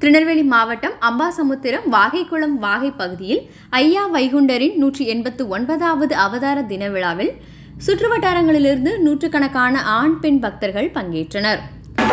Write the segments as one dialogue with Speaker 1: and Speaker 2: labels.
Speaker 1: திருநெல்வேலி மாவட்டம் அம்பாசமுத்திரம் வாகைக்குளம் வாகை பகுதியில் ஐயா வைகுண்டரின் நூற்றி எண்பத்து ஒன்பதாவது அவதார தின விழாவில் சுற்றுவட்டாரங்களிலிருந்து நூற்றுக்கணக்கான ஆண் பெண் பக்தர்கள் பங்கேற்றனர்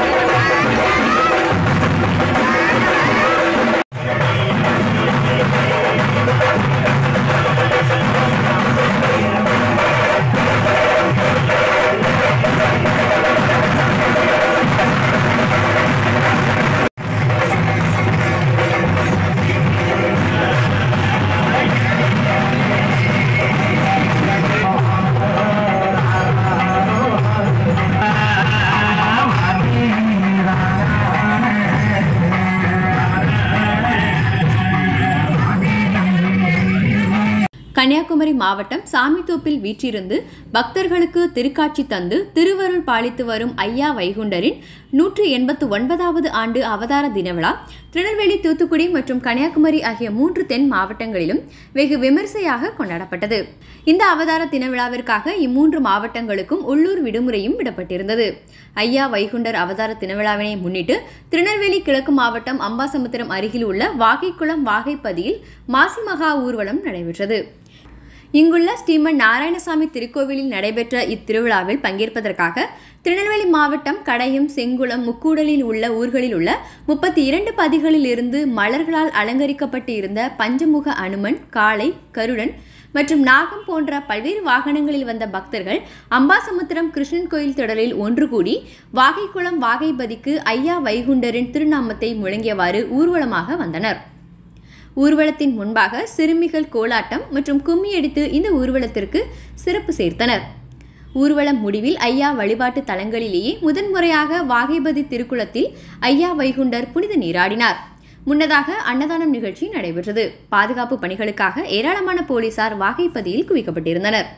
Speaker 1: கன்னியாகுமரி மாவட்டம் சாமித்தோப்பில் வீற்றிருந்து பக்தர்களுக்கு திருக்காட்சி தந்து திருவருள் பாலித்து வரும் ஐயா வைகுண்டரின் நூற்றி எண்பத்து ஒன்பதாவது ஆண்டு அவதார தின விழா திருநெல்வேலி தூத்துக்குடி மற்றும் கன்னியாகுமரி ஆகிய மூன்று தென் மாவட்டங்களிலும் வெகு விமரிசையாக கொண்டாடப்பட்டது இந்த அவதார தின விழாவிற்காக இம்மூன்று மாவட்டங்களுக்கும் உள்ளூர் விடுமுறையும் விடப்பட்டிருந்தது ஐயா வைகுண்டர் அவதார தினவிழாவினை முன்னிட்டு திருநெல்வேலி கிழக்கு மாவட்டம் அம்பாசமுத்திரம் அருகில் உள்ள வாகைக்குளம் வாகைப்பதியில் மாசி மகா ஊர்வலம் நடைபெற்றது இங்குள்ள ஸ்ரீமன் நாராயணசாமி திருக்கோவிலில் நடைபெற்ற இத்திருவிழாவில் பங்கேற்பதற்காக திருநெல்வேலி மாவட்டம் கடையம் செங்குளம் முக்கூடலில் உள்ள ஊர்களில் உள்ள முப்பத்தி இரண்டு பதிகளில் இருந்து மலர்களால் அலங்கரிக்கப்பட்டு இருந்த பஞ்சமுக அனுமன் காளை கருடன் மற்றும் நாகம் போன்ற பல்வேறு வாகனங்களில் வந்த பக்தர்கள் அம்பாசமுத்திரம் கிருஷ்ணன் கோயில் திடலில் ஒன்று கூடி வாகைக்குளம் வாகைபதிக்கு ஐயா வைகுண்டரின் திருநாமத்தை முழங்கியவாறு ஊர்வலமாக வந்தனர் ஊர்வலத்தின் முன்பாக சிறுமிகள் கோலாட்டம் மற்றும் கும்மியடித்து இந்த ஊர்வலத்திற்கு சிறப்பு சேர்த்தனர் ஊர்வலம் முடிவில் ஐயா வழிபாட்டு தலங்களிலேயே முதன்முறையாக வாகைபதி திருக்குளத்தில் ஐயா வைகுண்டர் புனித நீராடினார் முன்னதாக அன்னதானம் நிகழ்ச்சி நடைபெற்றது பாதுகாப்பு பணிகளுக்காக ஏராளமான போலீசார் வாகைப்பதியில் குவிக்கப்பட்டிருந்தனர்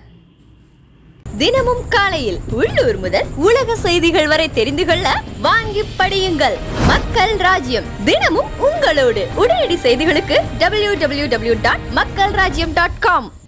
Speaker 2: தினமும் காலையில் உள்ளூர் முதல் உலக செய்திகள் வரை தெரிந்து கொள்ள வாங்கி படியுங்கள் மக்கள் ராஜ்யம் தினமும் உங்களோடு உடனடி செய்திகளுக்கு டபிள்யூ டபிள்யூ டபிள்யூ டாட் மக்கள் ராஜ்யம் டாட் காம்